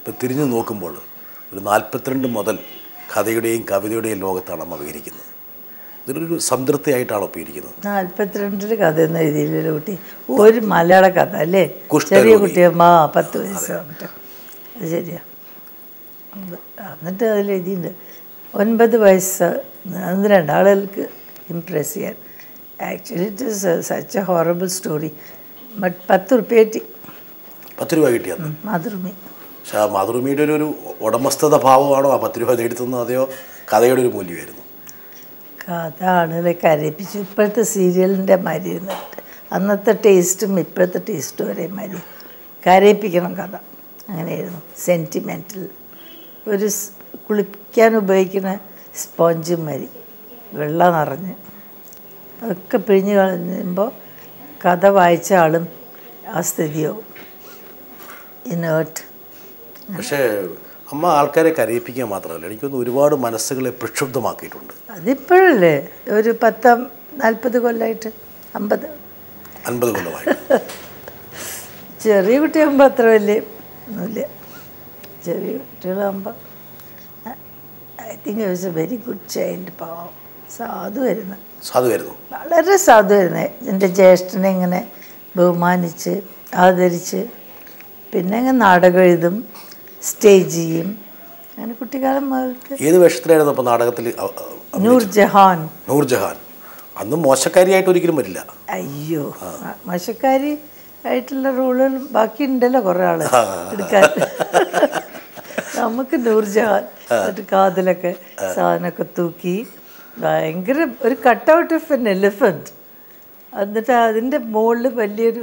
ഇപ്പോൾ തിരിഞ്ഞു നോക്കുമ്പോൾ ഒരു നാൽപ്പത്തിരണ്ട് മുതൽ കഥയുടെയും കവിതയുടെയും ലോകത്താണ് അമ്മ വിഹരിക്കുന്നത് ഇതിലൊരു സംതൃപ്തിയായിട്ടാണ് ഇപ്പോൾ ഇരിക്കുന്നത് നാൽപ്പത്തിരണ്ടിൽ കഥ എന്ന രീതിയിലൊരു കുട്ടി ഒരു മലയാള കഥ അല്ലേ കുഷ്ഠരോഗി. ചെറിയ കുട്ടിയമ്മ പത്ത് വയസ്സോ മറ്റോ അത് ശരിയാ അത് എന്നിട്ട് അതിൽ എഴുതിയിട്ടുണ്ട് ഒൻപത് വയസ്സ് അത് രണ്ടാളുകൾക്ക് ഇമ്പ്രസ് ചെയ്യാൻ actually it is such a horrible story but പത്ത് റുപ്യ കിട്ടി പത്ത് രൂപ കിട്ടിയത് മാതൃമി പക്ഷേ ആ മാതൃഭൂമിയുടെ ഒരു ഒരു ഉടമസ്ഥത ഭാവമാണോ ആ പത്ത് രൂപ നേടിത്തുന്നത് അതെയോ കഥയുടെ ഒരു മൂല്യമായിരുന്നു കഥ ആളുകളെ കരയിപ്പിച്ചു ഇപ്പോഴത്തെ സീരിയലിൻ്റെ മാതിരി ഇരുന്നിട്ട് അന്നത്തെ ടേസ്റ്റും ഇപ്പോഴത്തെ ടേസ്റ്റും ഒരേ മാതിരി കരയിപ്പിക്കണം കഥ അങ്ങനെയായിരുന്നു സെൻറ്റിമെൻറ്റൽ ഒരു സ് കുളിക്കാൻ ഉപയോഗിക്കുന്ന സ്പോഞ്ച് മതി വെള്ളം നിറഞ്ഞ് അതൊക്കെ പിഴിഞ്ഞ് കളഞ്ഞുമ്പോൾ കഥ വായിച്ച ആളും ആ സ്ഥിതിയാവും ഇനേർട്ട് പക്ഷേ അമ്മ ആൾക്കാരെ കരയിപ്പിക്കുക മാത്രമല്ല എനിക്കൊന്ന് ഒരുപാട് മനസ്സുകളെ പ്രക്ഷുബ്ധമാക്കിയിട്ടുണ്ട് അതിപ്പോഴല്ലേ ഒരു പത്ത് നാൽപ്പത് കൊല്ലമായിട്ട് അമ്പത് അൻപത് കൊല്ലമായി ചെറിയ കുട്ടിയാകുമ്പോൾ അത്ര വലിയ ഒന്നുമില്ല ചെറിയ കുട്ടികളാകുമ്പോൾ I think I was a very good child പാവം സാധുവായിരുന്നു സാധുവായിരുന്നു വളരെ സാധുവായിരുന്നു എൻ്റെ ജ്യേഷ്ഠനെ ഇങ്ങനെ ബഹുമാനിച്ച് ആദരിച്ച് പിന്നെ അങ്ങ് നാടകം എഴുതും സ്റ്റേജ് ചെയ്യും അങ്ങനെ കുട്ടിക്കാലം മുതൽക്ക് ഏത് വേഷത്തിലായിരുന്നു അപ്പോൾ നാടകത്തിൽ അ- അ- നൂർജഹാൻ നൂർജഹാൻ അന്ന് മോശക്കാരിയായിട്ട് ഒരിക്കലും വരില്ല അയ്യോ മോശക്കാരി ആയിട്ടുള്ള റോളുകൾ ബാക്കിയുണ്ടല്ലോ കുറേ ആള് എടുക്കാൻ നമുക്ക് നൂർജഹാൻ എന്നിട്ട് കാതിലൊക്കെ സാധനമൊക്കെ തൂക്കി ഭയങ്കര ഒരു cut out of an elephant എന്നിട്ട് അതിൻ്റെ മുകളിൽ വലിയൊരു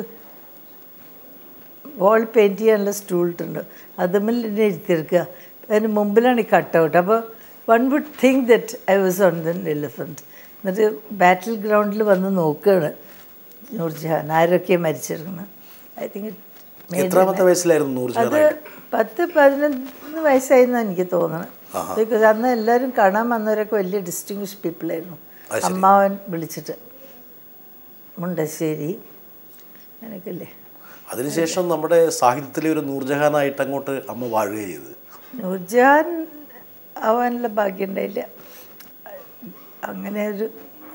വാൾ പെയിൻറ്റ് ചെയ്യാനുള്ള സ്റ്റൂളിട്ടുണ്ട് അതുമ്മിൽ എന്നെ ഇരുത്തിയെടുക്കുക അതിന് മുമ്പിലാണ് ഈ കട്ട് ഔട്ട് അപ്പോൾ one would think that I was on the elephant എന്നിട്ട് ബാറ്റിൽ ഗ്രൗണ്ടിൽ വന്ന് നോക്കുകയാണ് നൂർജഹാൻ ആരൊക്കെ മരിച്ചിരിക്കുന്നത് ഐ തിങ്ക് എത്രാമത്തെ വയസ്സിലായിരുന്നു അത് നൂർജഹാൻ പത്ത് പതിനൊന്ന് വയസ്സായിരുന്നു എനിക്ക് തോന്നുന്നത് ബിക്കോസ് അന്ന് എല്ലാവരും കാണാൻ വന്നവരൊക്കെ വലിയ ഡിസ്റ്റിങ്വിഷ് പീപ്പിളായിരുന്നു അമ്മാവൻ വിളിച്ചിട്ട് മുണ്ടശ്ശേരി അങ്ങനെയൊക്കെ അല്ലേ അതിനുശേഷം നമ്മുടെ സാഹിത്യത്തിലെ ഒരു നൂർജഹാനായിട്ട് അങ്ങോട്ട് അമ്മ വാഴുക ചെയ്തത് നൂർജഹാൻ ആവാനുള്ള ഭാഗ്യം ഉണ്ടായില്ല അങ്ങനെ ഒരു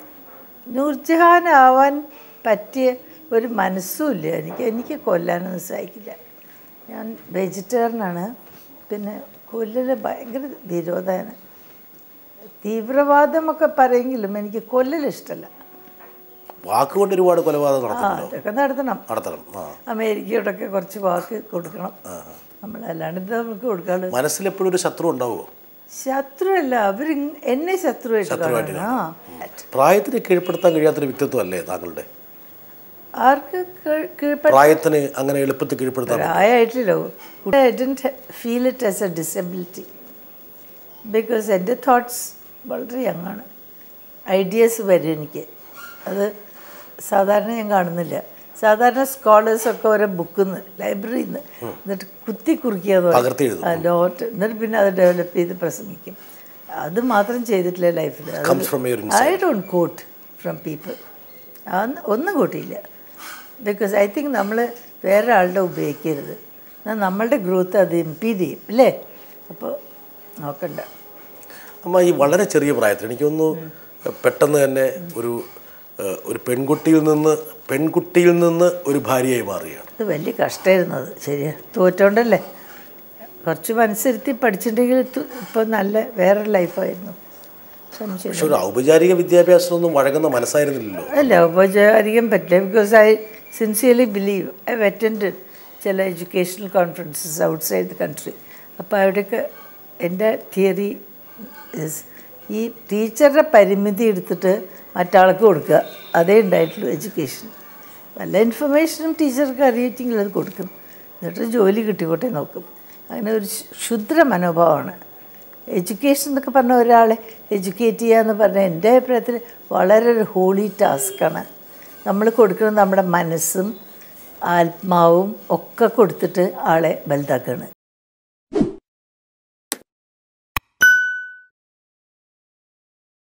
നൂർജഹാൻ ആവാൻ പറ്റിയ ഒരു മനസ്സുമില്ല എനിക്ക് എനിക്ക് കൊല്ലാനൊന്നും സഹായിക്കില്ല ഞാൻ വെജിറ്റേറിയനാണ് പിന്നെ കൊല്ലൽ ഭയങ്കര വിരോധമാണ് തീവ്രവാദമൊക്കെ പറയെങ്കിലും എനിക്ക് കൊല്ലൽ ഇഷ്ടമല്ല വാക്കുകൊണ്ട് ഒരുപാട് കൊലപാതകം ആ നടത്തുന്നുണ്ടോ അതൊക്കെ നടത്തണം നടത്തണം ആ അമേരിക്കയോടൊക്കെ കുറച്ച് വാക്ക് കൊടുക്കണം നമ്മളല്ലാണ്ട് ഇത് നമുക്ക് കൊടുക്കാണ്ട് മനസ്സിലെപ്പോഴും ഒരു ശത്രു ഉണ്ടാവുമോ ശത്രുവല്ല അവർ എന്നെ ശത്രുവായിട്ട് കാണുന്നു ആ പ്രായത്തിന് കീഴ്പ്പെടുത്താൻ കഴിയാത്തൊരു വ്യക്തിത്വം അല്ലേ താങ്കളുടെ ആർക്ക് കീഴ്- കീഴ്പ്പെട്ട പ്രായത്തിന് അങ്ങനെ എളുപ്പത്തിൽ കീഴ്പ്പെടുത്താൻ പ്രായമായിട്ടില്ലോ I don't feel it as a disability because എൻ്റെ തോട്ട്സ് വളരെ യങ്ങാണ് ഐഡിയാസ് വരും എനിക്ക് അത് സാധാരണ ഞാൻ കാണുന്നില്ല സാധാരണ സ്കോളേഴ്സൊക്കെ ഓരോ ബുക്കിൽ നിന്ന് ലൈബ്രറിയിൽ നിന്ന് എന്നിട്ട് കുത്തി കുറിക്കുക പകർത്തി എഴുതും. നോട്ട് എന്നിട്ട് പിന്നെ അത് ഡെവലപ്പ് ചെയ്ത് പ്രസംഗിക്കും അത് മാത്രം ചെയ്തിട്ടില്ല ലൈഫിൽ Comes from your I don't quote from people ഒന്നും കൂട്ടിയില്ല ബിക്കോസ് ഐ തിങ്ക് നമ്മൾ വേറെ ആളുടെ ഉപയോഗിക്കരുത് എന്നാൽ നമ്മളുടെ ഗ്രോത്ത് അത് ഇമ്പീഡ് ചെയ്യും അല്ലേ അപ്പോൾ നോക്കണ്ട അമ്മ ഈ വളരെ ചെറിയ പ്രായത്തിൽ എനിക്കൊന്ന് പെട്ടെന്ന് തന്നെ ഒരു ഏഹ്, ഒരു പെൺകുട്ടിയിൽ നിന്ന് പെൺകുട്ടിയിൽ നിന്ന് ഒരു ഭാര്യയായി മാറുകയാണ് ഇത് വലിയ കഷ്ടമായിരുന്നു അത് ശരിയാ തോറ്റോണ്ടല്ലേ കുറച്ച് മനസ്സിരുത്തി പഠിച്ചിട്ടുണ്ടെങ്കിൽ ഇപ്പോൾ നല്ല വേറൊരു ലൈഫായിരുന്നു സംശയം പക്ഷെ ഒരു ഔപചാരിക വിദ്യാഭ്യാസമൊന്നും വഴങ്ങുന്ന മനസ്സായിരുന്നില്ലല്ലോ അല്ല ഔപചാരികം പറ്റില്ല because I sincerely believe I attend ചില educational conferences outside the country അപ്പോൾ അവിടെയൊക്കെ എൻ്റെ തിയറി ഈ ടീച്ചറുടെ പരിമിതി എടുത്തിട്ട് മറ്റാൾക്ക് കൊടുക്കുക അതേ ഉണ്ടായിട്ടുള്ളൂ എഡ്യൂക്കേഷൻ വല്ല ഇൻഫർമേഷനും ടീച്ചർക്ക് അറിയിച്ചെങ്കിൽ അത് കൊടുക്കും എന്നിട്ട് ജോലി കിട്ടിക്കോട്ടെ നോക്കും അങ്ങനെ ഒരു ശു- ക്ഷുദ്ര മനോഭാവമാണ് എഡ്യൂക്കേഷൻ എന്നൊക്കെ പറഞ്ഞ ഒരാളെ എഡ്യൂക്കേറ്റ് ചെയ്യുക എന്ന് പറഞ്ഞാൽ എൻ്റെ അഭിപ്രായത്തിൽ വളരെ ഒരു ഹോളി ടാസ്ക്കാണ് നമ്മൾ കൊടുക്കുന്നത് നമ്മുടെ മനസ്സും ആത്മാവും ഒക്കെ കൊടുത്തിട്ട് ആളെ വലുതാക്കുകയാണ്